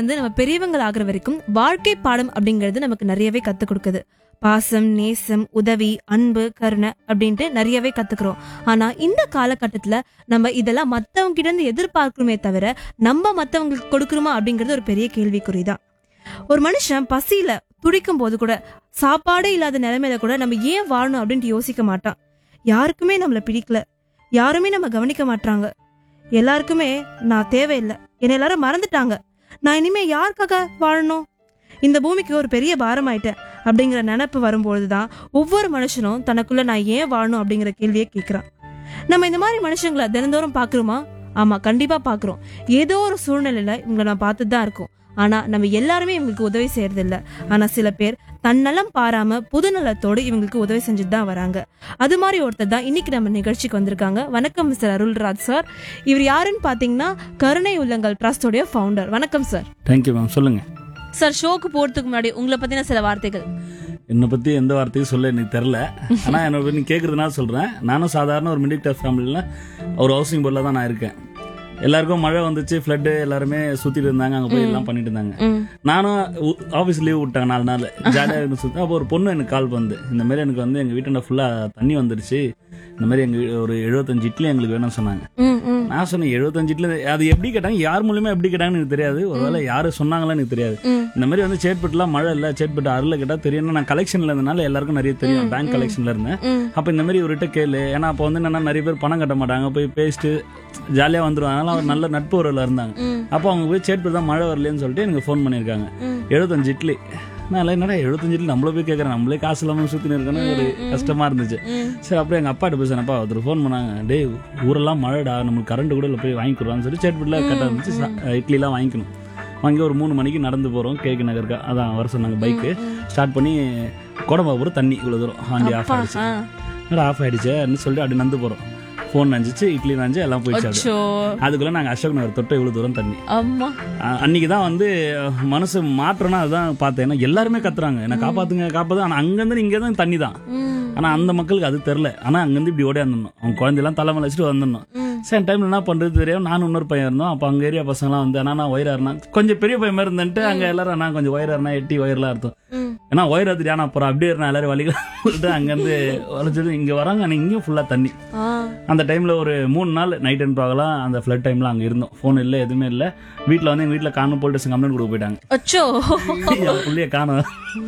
இருந்து நம்ம பெரியவங்கள் ஆகுற வரைக்கும் வாழ்க்கை பாடம் அப்படிங்கிறது நமக்கு நிறையவே கத்துக் கொடுக்குது பாசம் நேசம் உதவி அன்பு கருணை அப்படின்ட்டு நிறையவே கத்துக்கிறோம் ஆனா இந்த காலகட்டத்துல நம்ம இதெல்லாம் மத்தவங்க கிட்ட இருந்து எதிர்பார்க்கிறோமே தவிர நம்ம மத்தவங்களுக்கு கொடுக்குறோமா அப்படிங்கிறது ஒரு பெரிய கேள்விக்குறிதான் ஒரு மனுஷன் பசியில துடிக்கும் போது கூட சாப்பாடே இல்லாத நிலைமையில கூட நம்ம ஏன் வாழணும் அப்படின்ட்டு யோசிக்க மாட்டான் யாருக்குமே நம்மள பிடிக்கல யாருமே நம்ம கவனிக்க மாட்டாங்க எல்லாருக்குமே நான் தேவையில்லை என்னை எல்லாரும் மறந்துட்டாங்க நான் இனிமே யாருக்காக வாழணும் இந்த பூமிக்கு ஒரு பெரிய பாரம் ஆயிட்டேன் அப்படிங்கிற நினப்பு வரும்பொழுது தான் ஒவ்வொரு மனுஷனும் தனக்குள்ள நான் ஏன் வாழணும் அப்படிங்கிற கேள்வியை கேட்குறான் நம்ம இந்த மாதிரி மனுஷங்களை தினந்தோறும் பார்க்குறோமா ஆமா கண்டிப்பா பார்க்குறோம் ஏதோ ஒரு சூழ்நிலையில இவங்களை நான் பார்த்துட்டு தான் இருக்கோம் ஆனா நம்ம எல்லாருமே இவங்களுக்கு உதவி செய்யறது இல்ல ஆனா சில பேர் தன்னலம் பாராம புது நலத்தோடு இவங்களுக்கு உதவி செஞ்சுட்டு தான் வராங்க அது மாதிரி ஒருத்தர் தான் இன்னைக்கு நம்ம நிகழ்ச்சிக்கு வந்திருக்காங்க வணக்கம் மிஸ்டர் அருள்ராஜ் சார் இவர் யாருன்னு பாத்தீங்கன்னா கருணை உள்ளங்கள் ட்ரஸ்டோடைய ஃபவுண்டர் வணக்கம் சார் தேங்க்யூ மேம் சொல்லுங்கள் சார் ஷோக்கு போறதுக்கு முன்னாடி உங்களை பத்தின சில வார்த்தைகள் என்னை பற்றி எந்த வார்த்தையும் சொல்ல எனக்கு தெரில ஆனால் என்னை பற்றி கேட்குறதுனால சொல்கிறேன் நானும் சாதாரண ஒரு மிடில் கிளாஸ் ஃபேமிலியில் ஒரு ஹவுசிங் போர்டில் தான் நான் இருக்கேன் எல்லாருக்கும் மழை வந்துச்சு ஃப்ளட்டு எல்லாருமே சுற்றிட்டு இருந்தாங்க அங்கே போய் எல்லாம் பண்ணிட்டு இருந்தாங்க ம். நானும் ஆஃபீஸ் லீவ் விட்டாங்க நாலு நாள் ஜாலியாக இருந்து சுற்றி அப்போ ஒரு பொண்ணு எனக்கு கால் வந்து இந்த மாதிரி எனக்கு வந்து எங்கள் வீட்டில் ஃபுல்லாக தண்ணி வந்துருச்சு இந்த மாதிரி எங்கள் ஒரு எழுபத்தஞ்சு இட்லி எங்களுக்கு வேணும்னு சொன்னாங்க ம், ம், நான் சொன்னேன் எழுபத்தஞ்சு இட்லி அது எப்படி கேட்டாங்க யார் மூலியமா எப்படி கேட்டாங்கன்னு எனக்கு தெரியாது ஒருவேளை யாரு சொன்னாங்களா எனக்கு தெரியாது ம். இந்த மாதிரி வந்து சேட்பட்டுலாம் மழை இல்லை சேட்பட்டு அருளை கேட்டா தெரியும் நான் கலெக்ஷன்ல இருந்தனால எல்லாருக்கும் நிறைய தெரியும் பேங்க் கலெக்ஷன்ல இருந்தேன் ம். அப்ப இந்த மாதிரி இவர்கிட்ட கேளு ஏன்னா அப்போ வந்து என்னன்னா நிறைய பேர் பணம் கட்ட மாட்டாங்க போய் பேசிட்டு ஜாலியா வந்துருவாங்க அதனால அவர் நல்ல நட்பு உறவுல இருந்தாங்க ம். அப்போ அவங்க போய் சேட்பட்டு தான் மழை வரலன்னு சொல்லிட்டு எனக்கு ஃபோன் பண்ணியிருக்காங்க ம். எழுபத்தஞ்சு இட்லி நான் எல்லாம் என்னடா எழுபத்தஞ்சு இட்லி நம்மள போய் கேட்குறேன் நம்மளே காசு இல்லாமல் சுற்றினு இருக்கேன்னு ஒரு கஷ்டமா இருந்துச்சு ம். சரி அப்படியே எங்கள் அப்பாட்ட பேசுனப்பா ஒருத்தர் ஃபோன் பண்ணாங்க டேய் ஊரெல்லாம் மழைடா நம்மளுக்கு கரண்ட் கூட இல்லை போய் வாங்கிக்கிறோம்னு சொல்லி சேட்பட்டில் கட்ட இருந்துச்சு சா- இட்லிலாம் வாங்கிக்கணும் வாங்கி ஒரு மூணு மணிக்கு நடந்து போகிறோம் கேக்கு நகருக்கா அதான் வர சொன்னாங்க பைக்கு ஸ்டார்ட் பண்ணி கோடம்பாபுரம் தண்ணி இவ்வளோ தூரம் வண்டி ஆஃப் ஆயிடுச்சு ஆ. என்னடா ஆஃப் ஆயிடுச்சுன்னு சொல்லிட்டு அப்படி நடந்து போகிறோம் ஃபோன் நஞ்சிச்சு இட்லி நஞ்சு எல்லாம் போயிடுச்சு அப்படி. அச்சோ அதுக்குள்ள நாங்கள் அசோக் நகர் தொட்ட இவ்வளோ தூரம் தண்ணி அம்மா அ- அன்னைக்கு தான் வந்து அஹ், மனசு மாற்றம்னா அதுதான் பார்த்தேன் ஏன்னா எல்லாருமே கத்துறாங்க என்ன காப்பாத்துங்க காப்பாத்து ஆனால் அங்கேருந்து இங்கே தான் தண்ணி தான் ம். ஆனா அந்த மக்களுக்கு அது தெரில ஆனா அங்கேருந்து இப்படி ஓடி வந்துடணும் அவங்க குழந்தையெல்லாம் தலைமையில வச்சுட்டு வந்துடணும் ம். சரி டைம்ல என்ன பண்றது தெரியும் நானும் இன்னொரு பையன் இருந்தோம் அப்போ அங்க ஏரியா பசங்களாம் வந்து அண்ணா நான் ஒயரா இருந்தா கொஞ்சம் பெரிய பையன் மாதிரி இருந்துட்டு அங்க எல்லாரும் நான் கொஞ்சம் ஒயரா இருந்தா எட்டி ஒயர்லாம் அர்த்தம் ம். ஏன்னா ஒயர் எடுத்துட்டு நான் அப்புறம் அப்படியே இருந்தா எல்லாரும் வலிக்கலாம் அங்கேருந்து வளைச்சது இங்க வராங்க ஆனா இங்கேயும் ஃபுல்லா தண்ணி ஆ. அந்த டைம்ல ஒரு மூணு நாள் நைட் அண்ட் பகலாம் அந்த ஃபிளட் டைம்ல அங்க இருந்தோம் ஃபோன் இல்லை எதுவுமே இல்லை வீட்டில் வந்து எங்க வீட்டில் காணும் போலீஸ் கம்ப்ளைண்ட் கொடுக்க போயிட்டாங்க அச்சோ என் புள்ளைய காணோம்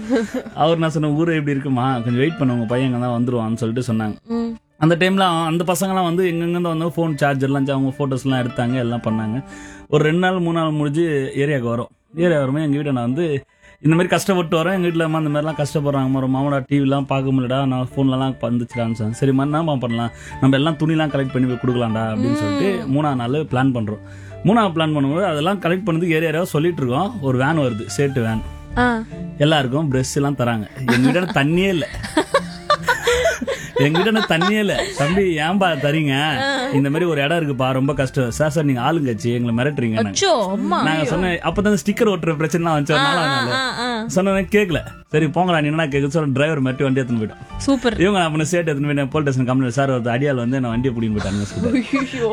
அவர் நான் சொன்ன ஊரு எப்படி இருக்குமா கொஞ்சம் வெயிட் பண்ண உங்க பையன் தான் வந்துருவான்னு சொல்லிட்டு சொன்னாங்க ம். அந்த டைம்ல அந்த பசங்கலாம் வந்து எங்கெங்க வந்து ஃபோன் சார்ஜர்லாம் அவங்க ஃபோட்டோஸ்லாம் எடுத்தாங்க எல்லாம் பண்ணாங்க ஒரு ரெண்டு நாள் மூணு நாள் முடிஞ்சு ஏரியாவுக்கு வரோம் ஏரியா வரும்போது எங்கள் வீட்டை நான் வந்து இந்த மாதிரி கஷ்டப்பட்டு வரேன் எங்கள் வீட்டில் அம்மா இந்த மாதிரிலாம் கஷ்டப்படுறாங்க ஒரு மாமடா டிவிலாம் பார்க்க முடியலடா நான் ஃபோன்லலாம் வந்துச்சுடான்னு சொன்னேன் சரி மாதிரி என்னம்மா பண்ணலாம் நம்ம எல்லாம் துணிலாம் கலெக்ட் பண்ணி போய் கொடுக்கலாம்டா அப்படின்னு சொல்லிட்டு மூணாவது நாள் பிளான் பண்ணுறோம் மூணாவது பிளான் பண்ணும்போது அதெல்லாம் கலெக்ட் பண்ணதுக்கு ஏரியா ஏரியாவை சொல்லிட்டு இருக்கோம் ஒரு வேன் வருது சேட்டு வேன் ஆ. எல்லாருக்கும் பிரஷ் எல்லாம் தராங்க எங்கிட்ட தண்ணியே இல்ல எங்கிட்ட தண்ணியே இல்ல தம்பி ஏன்பா தரீங்க இந்த மாதிரி ஒரு இடம் இருக்குப்பா ரொம்ப கஷ்டம் சார் சார் நீங்க ஆளுங்கச்சி எங்களை மிரட்டுறீங்க நாங்க. அச்சோ அம்மா நாங்க சொன்ன அப்பதான் ஸ்டிக்கர் ஒட்டுற பிரச்சனை வச்சு ஆ, நாலா ஆ, நாள் ஆ, ஆ. சொன்னேன் கேட்கல சரி போங்கடா நீ என்ன கேட்குது சொல்ல டிரைவர் மிரட்டி வண்டி எடுத்துன்னு போயிட்டோம் சூப்பர் இவங்க அப்படி சேட் எடுத்துன்னு போய் போலீஸ் ஸ்டேஷன் கம்ப்ளைண்ட் சார் ஒரு அடியால் வந்து என்ன வண்டியை பிடின்னு போயிட்டாங்க சொல்லிட்டு ஐயோ.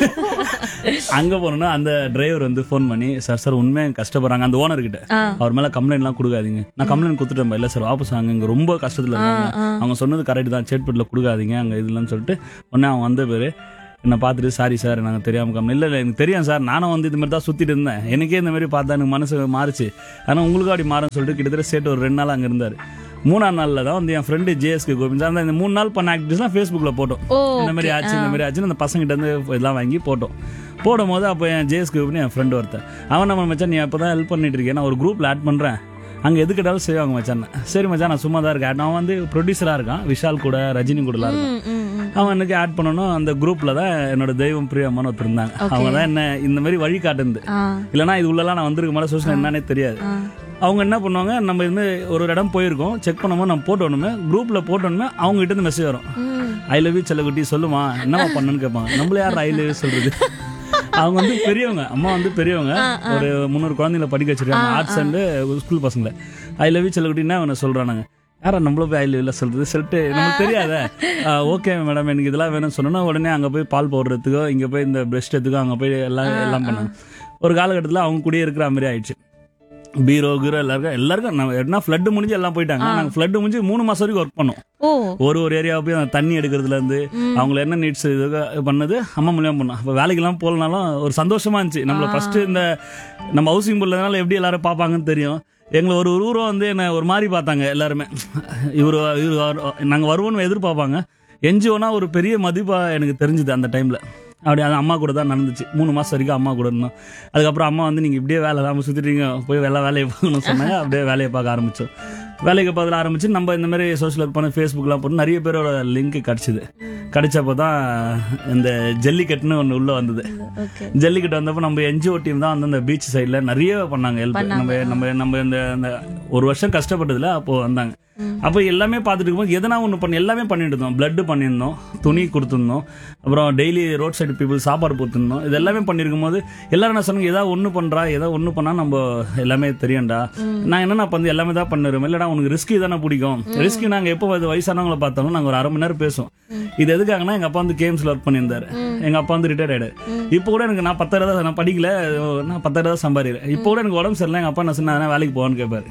அங்க போனோம்னா அந்த டிரைவர் வந்து ஃபோன் பண்ணி சார் சார் உண்மையா கஷ்டப்படுறாங்க அந்த ஓனர் கிட்ட ஆ. அவர் மேல கம்ப்ளைண்ட் எல்லாம் கொடுக்காதீங்க நான் கம்ப்ளைண்ட் கொடுத்துட்டேன் இல்ல சார் வாபஸ் வாங்க இங்க ரொம்ப கஷ்டத்துல இருக்காங்க ஆ. அவங்க சொன்னது கரெக்ட் தான் சேட்பட்டில் கொடுக்காதீங்க அங்க இதுலன்னு சொல்லிட்டு உடனே அவன் வந்த பேரு என்னை பார்த்துட்டு சாரி சார் நாங்கள் தெரியாம கம்மி இல்லை இல்லை எனக்கு தெரியும் சார் நானும் வந்து இது மாதிரி தான் சுற்றிட்டு இருந்தேன் எனக்கே இந்த மாதிரி பார்த்தா எனக்கு மனசு மாறுச்சு ஆனால் உங்களுக்கும் அப்படி மாறும்னு சொல்லிட்டு கிட்டத்தட்ட சேட்டு ஒரு ரெண்டு நாள் அங்கே இருந்தார் மூணாம் நாளில் தான் வந்து என் ஃப்ரெண்டு ஜேஎஸ்கே கோவிந்த் சார் அந்த இந்த மூணு நாள் பண்ண ஆக்டிவிட்டிஸ்லாம் ஃபேஸ்புக்கில் போட்டோம் ஓ இந்த மாதிரி ஆச்சு இந்த மாதிரி ஆச்சுன்னு அந்த பசங்கிட்ட இருந்து இதெல்லாம் வாங்கி போட்டோம் போடும் போது அப்போ என் ஜேஎஸ் குரூப்னு என் ஃப்ரெண்ட் ஒருத்தன் அவன் நம்ம மச்சான் நீ அப்போ தான் ஹெல்ப் பண்ணிட்டு இருக்கேன் நான் ஒரு குரூப்பில் ஆட் பண்ணுறேன் அங்கே எது கேட்டாலும் செய்வாங்க மச்சான் சரி மச்சான் நான் சும்மா தான் இருக்கேன் அவன் வந்து ப்ரொடியூசராக இருக்கான் விஷால் கூட ரஜினி கூடலாம் இருக்கான் ம், ம், ம். அவன் எனக்கு ஆட் பண்ணணும் அந்த குரூப்பில் தான் என்னோட தெய்வம் பிரியம்மான்னு ஒருத்தர் இருந்தாங்க அவங்க தான் என்ன இந்த மாதிரி வழி காட்டுந்து ஆ, இல்லைனா இது உள்ளலாம் நான் வந்திருக்க மாதிரி சோஷன் என்னன்னே தெரியாது ஆ. அவங்க என்ன பண்ணுவாங்க நம்ம இது மாதிரி ஒரு ஒரு இடம் போயிருக்கோம் செக் பண்ணும்போது நம்ம போட்டோணுமே குரூப்பில் போட்டோணுமே அவங்க கிட்ட இருந்து மெசேஜ் வரும் ம். ஐ லவ் யூ செல்லக்குட்டி சொல்லுமா என்னம்மா பண்ணுன்னு கேட்பாங்க நம்மள யார் ஐ லவ் யூ சொல்றது அவங்க வந்து பெரியவங்க அம்மா வந்து பெரியவங்க ஒரு முந்நூறு குழந்தைங்கள படிக்க வச்சிருக்காங்க ஆர்ட்ஸ் அண்ட் ஸ்கூல் பசங்களை ஐ லவ் யூ செல்லக்குட்டின்னா அவனை சொல்றானுங்க யாரா நம்மள போய் ஐ லவ் யூல சொல்றது சொல்லிட்டு நமக்கு தெரியாத ஓகே மேடம் எனக்கு இதெல்லாம் வேணும்னு சொன்னோன்னா உடனே அங்க போய் பால் போடுறதுக்கோ இங்க போய் இந்த பிரஸ்ட் எடுத்துக்கோ அங்க போய் எல்லாம் எல்லாம் பண்ணாங்க ஒரு காலகட்டத்தில் அவங்க கூடயே இருக்கிற மாதிரி ஆயிடுச்சு பீரோ கீரோ எல்லாருக்கும் எல்லாருக்கும் நம்ம என்ன ஃப்ளட் முடிஞ்சு எல்லாம் போயிட்டாங்க நாங்க ஃப்ளட் முடிஞ்சு மூணு மாசம் வரைக்கும் ஒர்க் பண்ணோம் ஓ ஒரு ஒரு ஏரியாவை போய் அந்த தண்ணி எடுக்கிறதுல இருந்து அவங்கள என்ன நீட்ஸ் இது பண்ணது அம்மா மூலியமா பண்ணோம் அப்போ வேலைக்கெல்லாம் போகலனாலும் ஒரு சந்தோஷமா இருந்துச்சு நம்மள ஃபர்ஸ்ட் இந்த நம்ம ஹவுசிங் போர்டுலனால எப்படி எல்லாரும் பார்ப்பாங்கன்னு தெரியும் எங்களை ஒரு ஒரு ஊரம் வந்து என்ன ஒரு மாதிரி பார்த்தாங்க எல்லாருமே இவர் இவர் நாங்கள் வருவோம்னு எதிர்பார்ப்பாங்க என்ஜிஓனா ஒரு பெரிய மதிப்பா எனக்கு தெரிஞ்சுது அந்த டைம்ல அப்படி அது அம்மா கூட தான் நடந்துச்சு மூணு மாசம் வரைக்கும் அம்மா கூட இருந்தோம் அதுக்கப்புறம் அம்மா வந்து நீங்க இப்படியே வேலை இல்லாமல் சுத்திட்டீங்க போய் எல்லா வேலையை பார்க்கணும்னு சொன்னாங்க அப்படியே வேலையை பார்க்க ஆரம்பிச்சோம் வேலைக்கு பார்த்துல ஆரம்பிச்சு நம்ம இந்த மாதிரி சோஷியல் ஒர்க் பண்ண ஃபேஸ்புக்லாம் போட்டு நிறைய பேரோட லிங்க் கிடைச்சிது கிடைச்சப்போ தான் இந்த ஜல்லிக்கட்டுன்னு ஒன்று உள்ள வந்தது ஓகே ஜல்லிக்கட்டு வந்தப்போ நம்ம என்ஜிஓ டீம் தான் வந்து அந்த பீச் சைடில் நிறைய பண்ணாங்க ஹெல்ப் நம்ம நம்ம நம்ம இந்த இந்த ஒரு வருஷம் கஷ்டப்பட்டதுல அப்போ வந்தாங்க அப்போ எல்லாமே பார்த்துட்டு இருக்கும்போது எதனா ஒன்று பண்ணி எல்லாமே பண்ணிட்டு இருந்தோம் பிளட் பண்ணியிருந்தோம் துணி கொடுத்துருந்தோம் அப்புறம் டெய்லி ரோட் சைடு பீப்புள் சாப்பாடு கொடுத்துருந்தோம் இது எல்லாமே பண்ணியிருக்கும் போது எல்லாரும் என்ன சொன்னாங்க ஏதாவது ஒன்று பண்ணுறா ஏதாவது ஒன்று பண்ணால் நம்ம எல்லாமே தெரியும்டா நான் என்ன வந்து எல்லாமே தான் பண்ணுறோம் இல்லைடா உனக்கு ரிஸ்க் தானே பிடிக்கும் ரிஸ்க் நாங்கள் எப்போ அது வயசானவங்களை பார்த்தாலும் நாங்கள் ஒரு அரை மணி நேரம் பேசுவோம் இது எதுக்காகனா எங்கள் அப்பா வந்து கேம்ஸில் ஒர்க் பண்ணியிருந்தாரு எங்கள் அப்பா வந்து ரிட்டையர்ட் ஆயிடு இப்போ கூட எனக்கு நான் பத்தாயிரம் தான் நான் படிக்கல நான் பத்தாயிரம் தான் சம்பாதிக்கிறேன் இப்போ கூட எனக்கு உடம்பு சரியில்லை எங்கள் அப்பா என்ன சொன்னா வேலைக்கு போவான்னு கேட்பாரு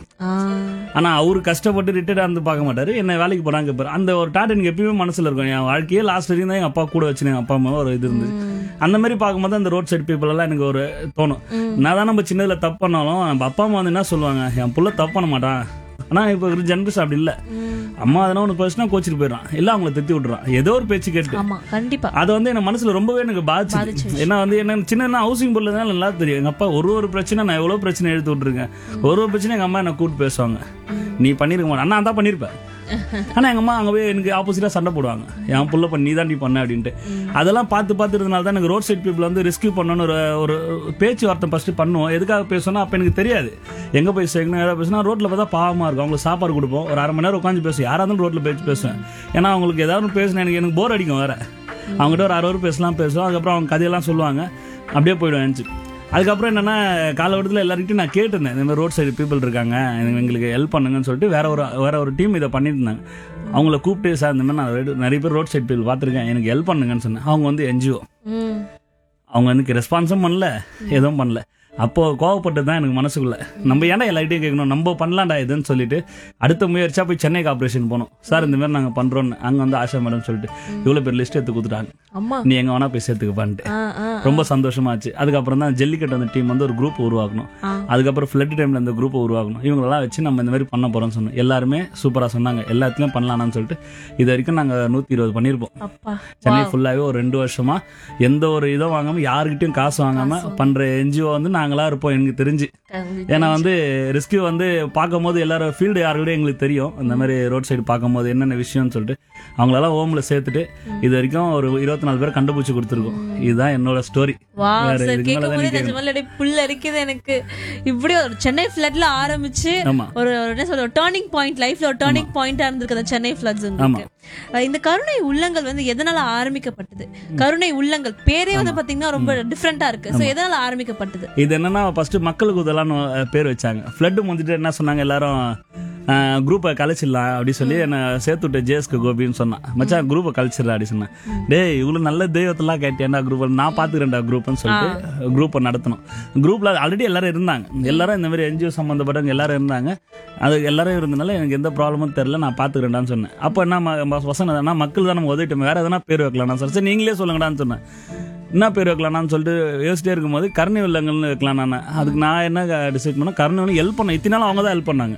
ஆனா அவரு கஷ்டப்பட்டு ரிட்டையர்ட் வந்து பார்க்க மாட்டாரு என்ன வேலைக்கு போறாங்க கேட்பாரு அந்த ஒரு டாட் எனக்கு எப்பயுமே மனசுல இருக்கும் என் வாழ்க்கையே லாஸ்ட் வரைக்கும் தான் எங்க அப்பா கூட வச்சு எங்க அப்பா அம்மா ஒரு இது இருந்தது அந்த மாதிரி பார்க்கும்போது அந்த ரோட் சைடு பீப்புள் எல்லாம் எனக்கு ஒரு தோணும் நான் தான் நம்ம சின்னதுல தப்பு பண்ணாலும் நம்ம அப்பா அம்மா வந்து என்ன சொல்லுவாங்க என் புள்ள தப்பு பண்ண மாட்டான் ஆனா இப்போ ஒரு ஜென்ரேஷன் அப்படி இல்ல அம்மா அதனா ஒன்று பேசினா கோச்சிட்டு போயிடறான் இல்ல அவங்கள திட்டி விட்டுறான் ஏதோ ஒரு பேச்சு கேட்டு ஆமா கண்டிப்பா அது வந்து என் மனசுல ரொம்பவே எனக்கு பாதிச்சு ஏன்னா வந்து என்ன சின்ன ஹவுசிங் போர்டில் தான் நல்லா தெரியும் எங்க அப்பா ஒரு ஒரு பிரச்சனை நான் எவ்வளவு பிரச்சனை எடுத்து விட்டுருக்கேன் ஒரு ஒரு பிரச்சனை எங்க அம்மா என்ன கூப்பிட்டு பேசுவாங்க நீ பண்ணிருக்க மாட்டேன் நான் தான் பண்ணிருப்பேன் ஆனா எங்க அம்மா அங்க போய் எனக்கு ஆப்போசிட்டா சண்டை போடுவாங்க என் புள்ள பண்ணி நீ தான் நீ பண்ண அப்படின்ட்டு அதெல்லாம் பார்த்து பார்த்து இருந்தனால தான் எனக்கு ரோட் சைட் பீப்புள் வந்து ரெஸ்கியூ பண்ணணும்னு ஒரு ஒரு பேச்சுவார்த்தை ஃபர்ஸ்ட் பண்ணுவோம் எதுக்காக பேசணும் அப்ப எனக்கு தெரியாது எங்க போய் சேர்க்கணும் ஏதாவது பேசினா ரோட்ல பார்த்தா பாவமா இருக்கும் அவங்களுக்கு சாப்பாடு கொடுப்போம் ஒரு அரை மணி நேரம் உட்காந்து பேசுவோம் யாராவது இருந்தாலும் ரோட்ல பேச்சு பேசுவேன் ஏன்னா அவங்களுக்கு ஏதாவது ஒன்று பேசினா எனக்கு எனக்கு போர் அடிக்கும் வேற அவங்ககிட்ட ஒரு அரை ஹவர் பேசலாம் பேசுவோம் அதுக்கப்புறம் அவங்க கதையெல்லாம் சொல்லுவாங்க அப்படியே போயிடுவேன் எழுந்துச்சு அதுக்கப்புறம் என்னன்னா காலகட்டத்தில் எல்லாருக்கிட்டையும் நான் கேட்டிருந்தேன் இந்த மாதிரி ரோட் சைடு பீப்புள் இருக்காங்க எனக்கு- எங்களுக்கு ஹெல்ப் பண்ணுங்கன்னு சொல்லிட்டு வேற ஒரு வேற ஒரு டீம் இதை பண்ணிட்டு இருந்தாங்க அவங்கள கூப்பிட்டு சார் இந்த மாதிரி நான் ரோடு- நிறைய பேர் ரோட் சைடு பீப்புள் பார்த்துருக்கேன் எனக்கு ஹெல்ப் பண்ணுங்கன்னு சொன்னேன் அவங்க வந்து என்ஜிஓ ம் அவங்க எனக்கு ரெஸ்பான்ஸும் பண்ணல எதுவும் பண்ணல அப்போ கோவப்பட்டு தான் எனக்கு மனசுக்குள்ள நம்ம ஏன்டா எல்லார்ட்டையும் கேட்கணும் நம்ம பண்ணலாம்டா இதுன்னு சொல்லிட்டு அடுத்த முயற்சியா போய் சென்னைக்கு ஆப்ரேஷன் போனோம் சார் இந்த மாதிரி நாங்க பண்றோம்னு அங்க வந்து ஆஷா மேடம் சொல்லிட்டு இவ்வளவு பேர் லிஸ்ட் எடுத்து கொடுத்துட்டாங்க அம்மா நீ எங்க வேணா போய் சேர்த்துக்கப்பான்ட்டு ஆ ஆ ரொம்ப சந்தோஷமாச்சு அதுக்கப்புறம் தான் ஜல்லிக்கட்டு அந்த டீம் வந்து ஒரு குரூப் உருவாக்கணும் ஆ. அதுக்கப்புறம் ஃபிளட் டைம்ல இந்த குரூப் உருவாக்கணும் இவங்களெல்லாம் வச்சு நம்ம இந்த மாதிரி பண்ண போறோம்னு சொன்னோம் எல்லாருமே சூப்பரா சொன்னாங்க எல்லாத்துலயும் பண்ணலாம்னு சொல்லிட்டு இது வரைக்கும் நாங்க நூத்தி இருபது பண்ணியிருப்போம் அப்பா சென்னை ஃபுல்லாவே ஒரு ரெண்டு வருஷமா எந்த ஒரு இதுவும் வாங்காம யாருக்கிட்டையும் காசு வாங்காம பண்ற என்ஜிஓ வந்து நாங்களா இருப்போம் எனக்கு தெரிஞ்சு ஏன்னா வந்து ரெஸ்கியூ வந்து பார்க்கும்போது எல்லாரும் ஃபீல்டு யாருக்கிட்டையும் எங்களுக்கு தெரியும் அந்த மாதிரி ரோட் சைடு பார்க்கும்போது என்னென்ன விஷயம்னு சொல்லிட்டு அவங்களெல்லாம் ஹோம்ல சேர்த்துட்டு இது வரைக்கும் ஒரு இருபத்தி நாலு பேர் கண்டுபிடிச்சு கொடுத்துருக்கோம் இதுதான் என்னோட ஸ்டோரி வா வேற சார் இதுக்கு மேல கேட்கும் தான் போதே நீ நிஜமாலே அப்படியே புல் அரிக்குது எனக்கு இப்படி ஒரு சென்னை ஃபிளட்ல ஆரம்பிச்சு ஆமா ஒரு ஒரு என்ன சொல்ற டேர்னிங் பாயிண்ட் லைஃப்ல ஒரு டேர்னிங் பாயிண்டா இருந்திருக்கு அந்த சென்னை ஃபிளட்ஸ் உங்களுக்கு அஹ் இந்த கருணை உள்ளங்கள் வந்து எதனால ஆரம்பிக்கப்பட்டது கருணை உள்ளங்கள் பேரே வந்து பாத்தீங்கன்னா ரொம்ப டிஃப்ரெண்டா இருக்கு சோ எதனால ஆரம்பிக்கப்பட்டது இது என்னன்னா ஃபர்ஸ்ட் மக்களுக்கு உதலான்னு அஹ், பேர் வச்சாங்க ஃப்ளட் முடிஞ்சிட்டு என்ன சொன்னாங்க எல்லாரும் குரூப்பை கழிச்சிடலாம் அப்படி சொல்லி என்ன சேர்த்து விட்ட ஜேஎஸ்க்கு கோபின்னு சொன்னான் மச்சான் குரூப்பை கழிச்சிடலாம் அப்படி சொன்னேன் டேய் இவ்வளவு நல்ல தெய்வத்தெல்லாம் கேட்டேன்டா குரூப் நான் பாத்துக்கிறேன்டா குரூப்னு சொல்லிட்டு குரூப்பை நடத்தணும் குரூப்ல ஆல்ரெடி எல்லாரும் இருந்தாங்க எல்லாரும் இந்த மாதிரி என்ஜிஓ சம்பந்தப்பட்டவங்க எல்லாரும் இருந்தாங்க அது எல்லாரும் இருந்தனால எனக்கு எந்த ப்ராப்ளமும் தெரியல நான் பாத்துக்கிறேன்டான்னு சொன்னேன் அப்போ என்ன ம- ம- வசனம் எதுனா மக்கள் தான் நம்ம உதவிட்டோம் வேற எதனா பேர் வைக்கலாம் சார் சரி நீங்களே சொல்லுங்கடான்னு சொன்னேன் என்ன பேர் வைக்கலாம்னு சொல்லிட்டு யோசிச்சிட்டே இருக்கும்போது கருணை வெள்ளங்கள்னு வைக்கலாம் நான் அதுக்கு நான் என்ன டிசைட் பண்ணேன் கருணை ஹெல்ப் பண்ண இத்தனை நாள் அவங்க தான் ஹெல்ப் பண்ணாங்க